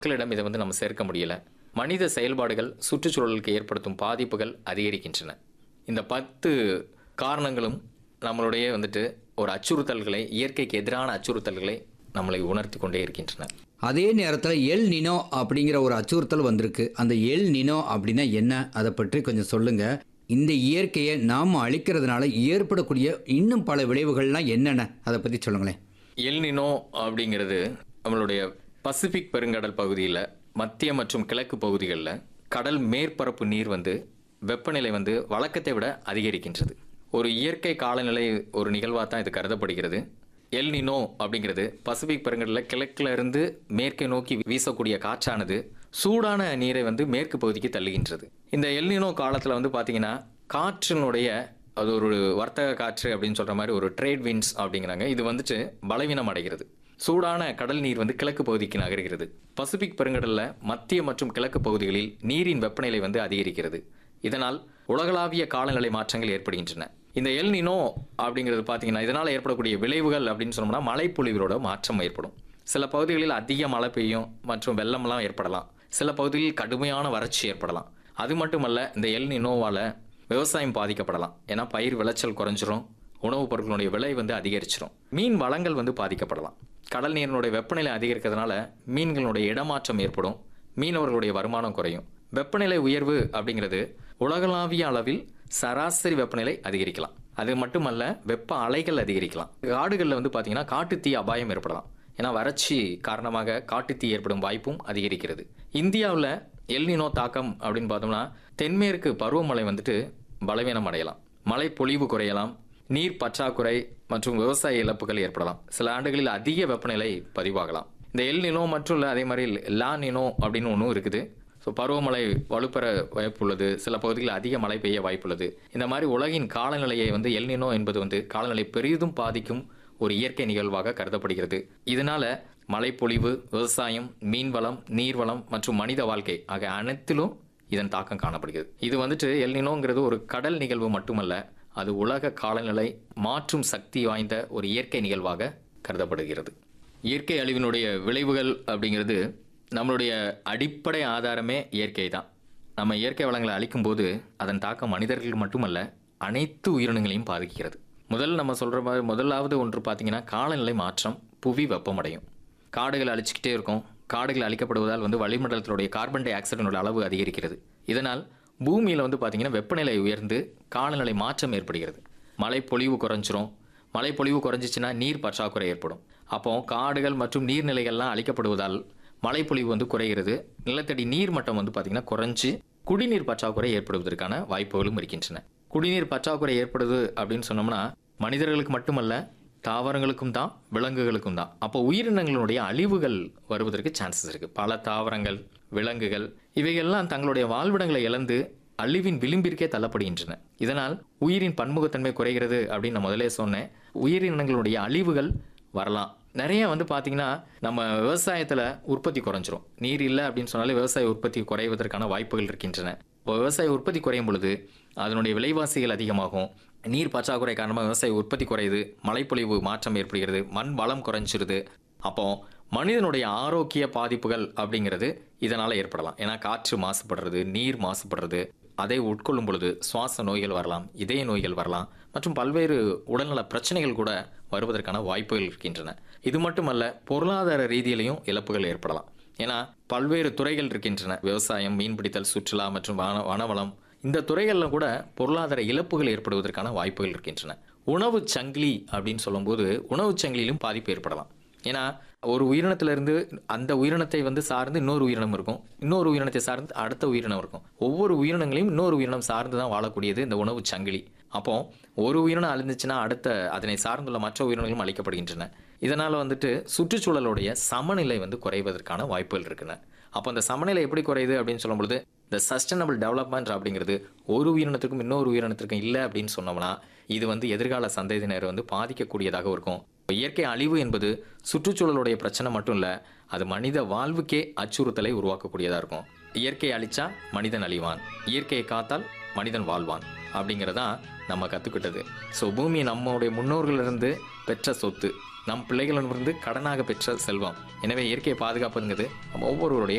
மக்களிடம் இதை வந்து நம்ம சேர்க்க முடியல மனித செயல்பாடுகள் சுற்றுச்சூழலுக்கு ஏற்படுத்தும் பாதிப்புகள் அதிகரிக்கின்றன இந்த பத்து காரணங்களும் நம்மளுடைய வந்துட்டு ஒரு அச்சுறுத்தல்களை இயற்கைக்கு எதிரான அச்சுறுத்தல்களை நம்மளை உணர்த்தி கொண்டே இருக்கின்றன அதே நேரத்தில் எல் நினோ அப்படிங்கிற ஒரு அச்சுறுத்தல் வந்திருக்கு அந்த எல் நினோ அப்படின்னா என்ன அதை பற்றி கொஞ்சம் சொல்லுங்க இந்த இயற்கையை நாம் அழிக்கிறதுனால ஏற்படக்கூடிய இன்னும் பல விளைவுகள்லாம் என்னென்ன அதை பற்றி சொல்லுங்களேன் எல்னினோ அப்படிங்கிறது நம்மளுடைய பசிபிக் பெருங்கடல் பகுதியில் மத்திய மற்றும் கிழக்கு பகுதிகளில் கடல் மேற்பரப்பு நீர் வந்து வெப்பநிலை வந்து வழக்கத்தை விட அதிகரிக்கின்றது ஒரு இயற்கை காலநிலை ஒரு நிகழ்வாக தான் இது கருதப்படுகிறது எல் நினோ அப்படிங்கிறது பசிபிக் பெருங்கடலில் கிழக்குல இருந்து மேற்கை நோக்கி வீசக்கூடிய காற்றானது சூடான நீரை வந்து மேற்கு பகுதிக்கு தள்ளுகின்றது இந்த எல் நினோ காலத்தில் வந்து பார்த்தீங்கன்னா காற்றினுடைய அது ஒரு வர்த்தக காற்று அப்படின்னு சொல்ற மாதிரி ஒரு ட்ரேட் வின்ஸ் அப்படிங்கிறாங்க இது வந்துட்டு பலவீனம் அடைகிறது சூடான கடல் நீர் வந்து கிழக்கு பகுதிக்கு நகர்கிறது பசிபிக் பெருங்கடல்ல மத்திய மற்றும் கிழக்கு பகுதிகளில் நீரின் வெப்பநிலை வந்து அதிகரிக்கிறது இதனால் உலகளாவிய காலநிலை மாற்றங்கள் ஏற்படுகின்றன இந்த எல் நினோ அப்படிங்கிறது பார்த்தீங்கன்னா இதனால் ஏற்படக்கூடிய விளைவுகள் அப்படின்னு சொன்னோம்னா மழைப்பொழிவுகளோட மாற்றம் ஏற்படும் சில பகுதிகளில் அதிக மழை பெய்யும் மற்றும் வெள்ளம்லாம் ஏற்படலாம் சில பகுதிகளில் கடுமையான வறட்சி ஏற்படலாம் அது மட்டுமல்ல இந்த எல் நினோவால விவசாயம் பாதிக்கப்படலாம் ஏன்னா பயிர் விளைச்சல் குறைஞ்சிரும் உணவுப் பொருட்களுடைய விலை வந்து அதிகரிச்சிரும் மீன் வளங்கள் வந்து பாதிக்கப்படலாம் கடல் நீரினுடைய வெப்பநிலை அதிகரிக்கிறதுனால மீன்களுடைய இடமாற்றம் ஏற்படும் மீனவர்களுடைய வருமானம் குறையும் வெப்பநிலை உயர்வு அப்படிங்கிறது உலகளாவிய அளவில் சராசரி வெப்பநிலை அதிகரிக்கலாம் அது மட்டுமல்ல வெப்ப அலைகள் அதிகரிக்கலாம் காடுகளில் வந்து பார்த்தீங்கன்னா காட்டுத்தீ அபாயம் ஏற்படலாம் ஏன்னா வறட்சி காரணமாக காட்டுத்தீ ஏற்படும் வாய்ப்பும் அதிகரிக்கிறது இந்தியாவில் எல்னினோ தாக்கம் அப்படின்னு பார்த்தோம்னா தென்மேற்கு பருவமழை வந்துட்டு பலவீனம் அடையலாம் மழை பொழிவு குறையலாம் நீர் பற்றாக்குறை மற்றும் விவசாய இழப்புகள் ஏற்படலாம் சில ஆண்டுகளில் அதிக வெப்பநிலை பதிவாகலாம் இந்த எல் நினோ மற்றும் இல்ல அதே மாதிரி லா நினோ அப்படின்னு ஒன்றும் இருக்குது ஸோ பருவமழை வலுப்பெற வாய்ப்புள்ளது சில பகுதிகளில் அதிக மழை பெய்ய வாய்ப்புள்ளது இந்த மாதிரி உலகின் காலநிலையை வந்து எல் நினோ என்பது வந்து காலநிலை பெரிதும் பாதிக்கும் ஒரு இயற்கை நிகழ்வாக கருதப்படுகிறது இதனால மழைப்பொழிவு விவசாயம் மீன்வளம் நீர்வளம் மற்றும் மனித வாழ்க்கை ஆகிய அனைத்திலும் இதன் தாக்கம் காணப்படுகிறது இது வந்துட்டு எல்னினோங்கிறது ஒரு கடல் நிகழ்வு மட்டுமல்ல அது உலக காலநிலை மாற்றும் சக்தி வாய்ந்த ஒரு இயற்கை நிகழ்வாக கருதப்படுகிறது இயற்கை அழிவினுடைய விளைவுகள் அப்படிங்கிறது நம்மளுடைய அடிப்படை ஆதாரமே இயற்கை தான் நம்ம இயற்கை வளங்களை அழிக்கும்போது அதன் தாக்கம் மனிதர்கள் மட்டுமல்ல அனைத்து உயிரினங்களையும் பாதிக்கிறது முதல்ல நம்ம சொல்கிற மாதிரி முதலாவது ஒன்று பார்த்தீங்கன்னா காலநிலை மாற்றம் புவி வெப்பமடையும் காடுகளை அழிச்சிக்கிட்டே இருக்கும் காடுகள் அழிக்கப்படுவதால் வந்து வளிமண்டலத்தினுடைய கார்பன் டை ஆக்சைடினோட அளவு அதிகரிக்கிறது இதனால் பூமியில் வந்து பார்த்தீங்கன்னா வெப்பநிலை உயர்ந்து காலநிலை மாற்றம் ஏற்படுகிறது மழை பொழிவு குறைஞ்சிரும் மழை பொழிவு குறைஞ்சிச்சுன்னா நீர் பற்றாக்குறை ஏற்படும் அப்போ காடுகள் மற்றும் நீர்நிலைகள்லாம் அழிக்கப்படுவதால் மழைப்பொழிவு வந்து குறைகிறது நிலத்தடி நீர் மட்டம் வந்து பார்த்தீங்கன்னா குறைஞ்சு குடிநீர் பற்றாக்குறை ஏற்படுவதற்கான வாய்ப்புகளும் இருக்கின்றன குடிநீர் பற்றாக்குறை ஏற்படுது அப்படின்னு சொன்னோம்னா மனிதர்களுக்கு மட்டுமல்ல தாவரங்களுக்கும் தான் விலங்குகளுக்கும் தான் அப்போ உயிரினங்களுடைய அழிவுகள் வருவதற்கு சான்சஸ் இருக்கு பல தாவரங்கள் விலங்குகள் இவைகள்லாம் தங்களுடைய வாழ்விடங்களை இழந்து அழிவின் விளிம்பிற்கே தள்ளப்படுகின்றன இதனால் உயிரின் பன்முகத்தன்மை குறைகிறது அப்படின்னு நான் முதலே சொன்னேன் உயிரினங்களுடைய அழிவுகள் வரலாம் நிறைய வந்து பார்த்தீங்கன்னா நம்ம விவசாயத்தில் உற்பத்தி குறைஞ்சிரும் நீர் இல்லை அப்படின்னு சொன்னாலே விவசாய உற்பத்தி குறைவதற்கான வாய்ப்புகள் இருக்கின்றன இப்போ விவசாய உற்பத்தி குறையும் பொழுது அதனுடைய விலைவாசிகள் அதிகமாகும் நீர் பற்றாக்குறை காரணமாக விவசாய உற்பத்தி குறையுது மழைப்பொழிவு மாற்றம் ஏற்படுகிறது மண் வளம் குறைஞ்சிருது அப்போ மனிதனுடைய ஆரோக்கிய பாதிப்புகள் அப்படிங்கிறது இதனால் ஏற்படலாம் ஏன்னா காற்று மாசுபடுறது நீர் மாசுபடுறது அதை உட்கொள்ளும் பொழுது சுவாச நோய்கள் வரலாம் இதய நோய்கள் வரலாம் மற்றும் பல்வேறு உடல்நல பிரச்சனைகள் கூட வருவதற்கான வாய்ப்புகள் இருக்கின்றன இது மட்டுமல்ல பொருளாதார ரீதியிலையும் இழப்புகள் ஏற்படலாம் ஏன்னா பல்வேறு துறைகள் இருக்கின்றன விவசாயம் மீன்பிடித்தல் சுற்றுலா மற்றும் வன வனவளம் இந்த துறைகளில் கூட பொருளாதார இழப்புகள் ஏற்படுவதற்கான வாய்ப்புகள் இருக்கின்றன உணவு சங்கிலி அப்படின்னு சொல்லும்போது உணவு சங்கிலியிலும் பாதிப்பு ஏற்படலாம் ஏன்னா ஒரு உயிரினத்திலிருந்து அந்த உயிரினத்தை வந்து சார்ந்து இன்னொரு உயிரினம் இருக்கும் இன்னொரு உயிரினத்தை சார்ந்து அடுத்த உயிரினம் இருக்கும் ஒவ்வொரு உயிரினங்களையும் இன்னொரு உயிரினம் சார்ந்து தான் வாழக்கூடியது இந்த உணவு சங்கிலி அப்போ ஒரு உயிரினம் அழிந்துச்சுன்னா அடுத்த அதனை சார்ந்துள்ள மற்ற உயிரினங்களும் அழிக்கப்படுகின்றன இதனால் வந்துட்டு சுற்றுச்சூழலுடைய சமநிலை வந்து குறைவதற்கான வாய்ப்புகள் இருக்குன்னு அப்போ அந்த சமநிலை எப்படி குறையுது அப்படின்னு சொல்லும் பொழுது இந்த சஸ்டைனபிள் டெவலப்மெண்ட் அப்படிங்கிறது ஒரு உயிரினத்துக்கும் இன்னொரு உயிரினத்திற்கும் இல்லை அப்படின்னு சொன்னோம்னா இது வந்து எதிர்கால சந்ததியினர் வந்து பாதிக்கக்கூடியதாக இருக்கும் இயற்கை அழிவு என்பது சுற்றுச்சூழலுடைய பிரச்சனை மட்டும் இல்லை அது மனித வாழ்வுக்கே அச்சுறுத்தலை உருவாக்கக்கூடியதாக இருக்கும் இயற்கையை அழிச்சா மனிதன் அழிவான் இயற்கையை காத்தால் மனிதன் வாழ்வான் அப்படிங்கிறதான் நம்ம கற்றுக்கிட்டது ஸோ பூமி நம்மளுடைய முன்னோர்களிலிருந்து பெற்ற சொத்து நம் பிள்ளைகளிடமிருந்து கடனாக பெற்ற செல்வம் எனவே இயற்கையை பாதுகாப்புங்கிறது நம்ம ஒவ்வொருவருடைய